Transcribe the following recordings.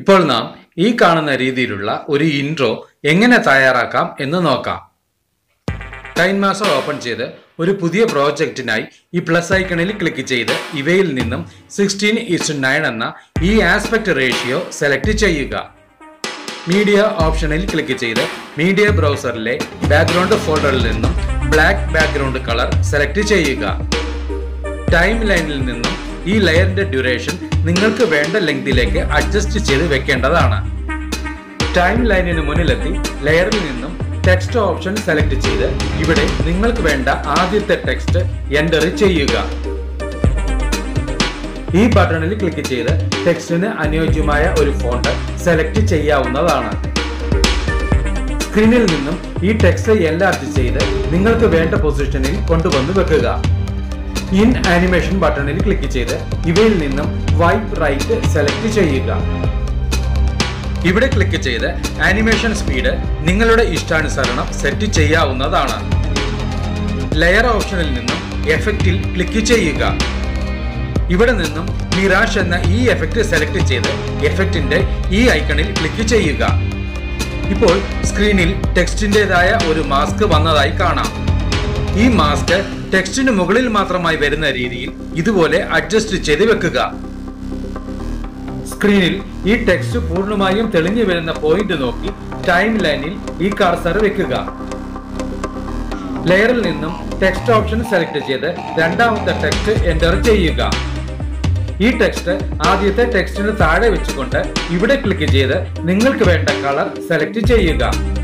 ഇപ്പോൾ നാം ഈ കാണുന്ന രീതിയിലുള്ള ഒരു ഇൻട്രോ എങ്ങനെ തയ്യാറാക്കാം എന്ന് നോക്കാം ടൈം മാസ്റ്റർ ഓപ്പൺ ചെയ്ത് ഒരു പുതിയ പ്രോജക്റ്റിനായി ഈ പ്ലസ് ഐക്കണിൽ ക്ലിക്ക് ചെയ്ത് ഇവയിൽ നിന്നും സിക്സ്റ്റീൻ ഇസ് നയൻ എന്ന ഈ ആസ്പെക്ട് റേഷ്യോ സെലക്ട് ചെയ്യുക മീഡിയ ഓപ്ഷനിൽ ക്ലിക്ക് ചെയ്ത് മീഡിയ ബ്രൗസറിലെ ബാക്ക്ഗ്രൗണ്ട് ഫോൾഡറിൽ നിന്നും ബ്ലാക്ക് ബാക്ക്ഗ്രൗണ്ട് കളർ സെലക്ട് ചെയ്യുക ടൈം ലൈനിൽ നിന്നും ഈ ലെയറിന്റെ ഡ്യൂറേഷൻ നിങ്ങൾക്ക് വേണ്ട ലെങ്തിലേക്ക് അഡ്ജസ്റ്റ് ചെയ്ത് വെക്കേണ്ടതാണ് ടൈം ലൈനിന് മുന്നിലെത്തി ലെയറിൽ നിന്നും ടെക്സ്റ്റ് ഓപ്ഷൻ സെലക്ട് ചെയ്ത് ഇവിടെ നിങ്ങൾക്ക് വേണ്ട ആദ്യത്തെ ടെക്സ്റ്റ് എൻ്റർ ചെയ്യുക ഈ ബട്ടണിൽ ക്ലിക്ക് ചെയ്ത് ടെക്സ്റ്റിന് അനുയോജ്യമായ ഒരു ഫോണ്ട് സെലക്ട് ചെയ്യാവുന്നതാണ് സ്ക്രീനിൽ നിന്നും ഈ ടെക്സ്റ്റ് എൻലാർജ് ചെയ്ത് നിങ്ങൾക്ക് വേണ്ട പൊസിഷനിൽ കൊണ്ടുവന്ന് വെക്കുക ഇൻ ആനിമേഷൻ ബട്ടണിൽ ക്ലിക്ക് ചെയ്ത് ഇവയിൽ നിന്നും വൈപ്പ് റൈറ്റ് സെലക്ട് ചെയ്യുക ഇവിടെ ക്ലിക്ക് ചെയ്ത് ആനിമേഷൻ സ്പീഡ് നിങ്ങളുടെ ഇഷ്ടാനുസരണം സെറ്റ് ചെയ്യാവുന്നതാണ് ലെയർ ഓപ്ഷനിൽ നിന്നും എഫക്റ്റിൽ ക്ലിക്ക് ചെയ്യുക ഇവിടെ നിന്നും മിറാഷ് എന്ന ഈ എഫക്റ്റ് സെലക്ട് ചെയ്ത് എഫക്റ്റിന്റെ ഈ ഐക്കണിൽ ക്ലിക്ക് ചെയ്യുക ഇപ്പോൾ സ്ക്രീനിൽ ടെക്സ്റ്റിൻ്റെതായ ഒരു മാസ്ക് വന്നതായി കാണാം ഈ മാസ്ക് ടെക്സ്റ്റിന് മുകളിൽ മാത്രമായി വരുന്ന രീതിയിൽ ഇതുപോലെ അഡ്ജസ്റ്റ് ചെയ്ത് വെക്കുക സ്ക്രീനിൽ ഈ ടെക്സ്റ്റ് പൂർണ്ണമായും തെളിഞ്ഞു വരുന്ന പോയിന്റ് നോക്കി ടൈം ലൈനിൽ ഈ കർസർ വെക്കുക ലെയറിൽ നിന്നും ടെക്സ്റ്റ് ഓപ്ഷൻ സെലക്ട് ചെയ്ത് രണ്ടാമത്തെ ടെക്സ്റ്റ് എൻ്റർ ചെയ്യുക ഈ ടെക്സ്റ്റ് ആദ്യത്തെ ടെക്സ്റ്റിന് താഴെ വെച്ചുകൊണ്ട് ഇവിടെ ക്ലിക്ക് ചെയ്ത് നിങ്ങൾക്ക് വേണ്ട കളർ സെലക്ട് ചെയ്യുക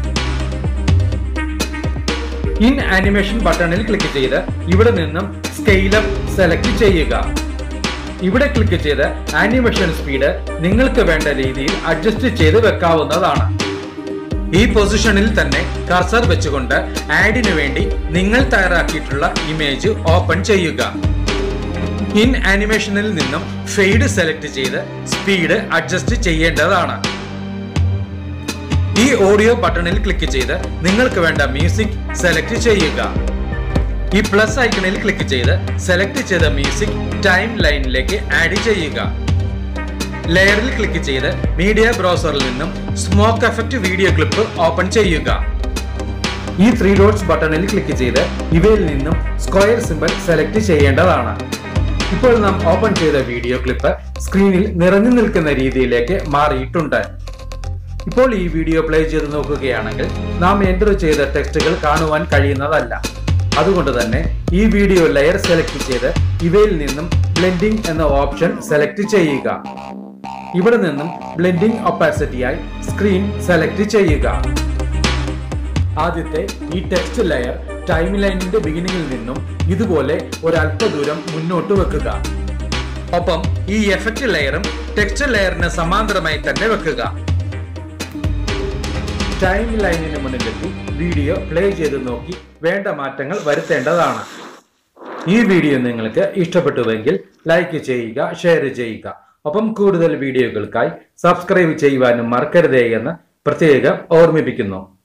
ഇൻ ആനിമേഷൻ ബട്ടണിൽ ക്ലിക്ക് ചെയ്ത് ഇവിടെ നിന്നും സ്കെയിലർ സെലക്ട് ചെയ്യുക ഇവിടെ ക്ലിക്ക് ചെയ്ത് ആനിമേഷൻ സ്പീഡ് നിങ്ങൾക്ക് വേണ്ട രീതിയിൽ അഡ്ജസ്റ്റ് ചെയ്ത് വെക്കാവുന്നതാണ് ഈ പൊസിഷനിൽ തന്നെ കർസർ വെച്ചുകൊണ്ട് ആഡിന് വേണ്ടി നിങ്ങൾ തയ്യാറാക്കിയിട്ടുള്ള ഇമേജ് ഓപ്പൺ ചെയ്യുക ഇൻ ആനിമേഷനിൽ നിന്നും ഫെയ്ഡ് സെലക്ട് ചെയ്ത് സ്പീഡ് അഡ്ജസ്റ്റ് ചെയ്യേണ്ടതാണ് ഈ ഓഡിയോ ബട്ടണിൽ ക്ലിക്ക് ചെയ്ത് നിങ്ങൾക്ക് വേണ്ട മ്യൂസിക് സെലക്ട് ചെയ്യുക ഈ പ്ലസ് ഐക്കണിൽ ക്ലിക്ക് ചെയ്ത് സെലക്ട് ചെയ്ത മ്യൂസിക് ടൈം ലൈനിലേക്ക് ആഡ് ചെയ്യുക ലെയറിൽ ക്ലിക്ക് ചെയ്ത് മീഡിയ ബ്രൗസറിൽ നിന്നും smoke effect video clip open ചെയ്യുക ഈ ത്രീ ഡോട്ട്സ് ബട്ടണിൽ ക്ലിക്ക് ചെയ്ത് ഇവയിൽ നിന്നും സ്ക്വയർ സിമ്പൽ സെലക്ട് ചെയ്യേണ്ടതാണ് ഇപ്പോൾ നാം ഓപ്പൺ ചെയ്ത വീഡിയോ ക്ലിപ്പ് സ്ക്രീനിൽ നിറഞ്ഞു നിൽക്കുന്ന രീതിയിലേക്ക് മാറിയിട്ടുണ്ട് ഇപ്പോൾ ഈ വീഡിയോ പ്ലേ ചെയ്ത് നോക്കുകയാണെങ്കിൽ നാം എൻ്റർ ചെയ്ത ടെക്സ്റ്റുകൾ കാണുവാൻ കഴിയുന്നതല്ല അതുകൊണ്ട് തന്നെ ഈ വീഡിയോ ലെയർ സെലക്ട് ചെയ്ത് ഇവയിൽ നിന്നും ബ്ലെൻഡിംഗ് എന്ന ഓപ്ഷൻ സെലക്ട് ചെയ്യുക ഇവിടെ നിന്നും ബ്ലെൻഡിംഗ് ഒപ്പാസിറ്റിയായി സ്ക്രീൻ സെലക്ട് ചെയ്യുക ആദ്യത്തെ ഈ ടെക്സ്റ്റ് ലെയർ ടൈം ലൈനിന്റെ ബിഗിനിങ്ങിൽ നിന്നും ഇതുപോലെ ഒരല്പ ദൂരം മുന്നോട്ട് വെക്കുക ഒപ്പം ഈ എഫക്റ്റ് ലെയറും ടെക്സ്റ്റ് ലെയറിന് സമാന്തരമായി തന്നെ വെക്കുക ടൈം ലൈനിന് മുന്നിലെത്തി വീഡിയോ പ്ലേ ചെയ്ത് നോക്കി വേണ്ട മാറ്റങ്ങൾ വരുത്തേണ്ടതാണ് ഈ വീഡിയോ നിങ്ങൾക്ക് ഇഷ്ടപ്പെട്ടുവെങ്കിൽ ലൈക്ക് ചെയ്യുക ഷെയർ ചെയ്യുക ഒപ്പം കൂടുതൽ വീഡിയോകൾക്കായി സബ്സ്ക്രൈബ് ചെയ്യുവാനും മറക്കരുതേ എന്ന് പ്രത്യേകം ഓർമ്മിപ്പിക്കുന്നു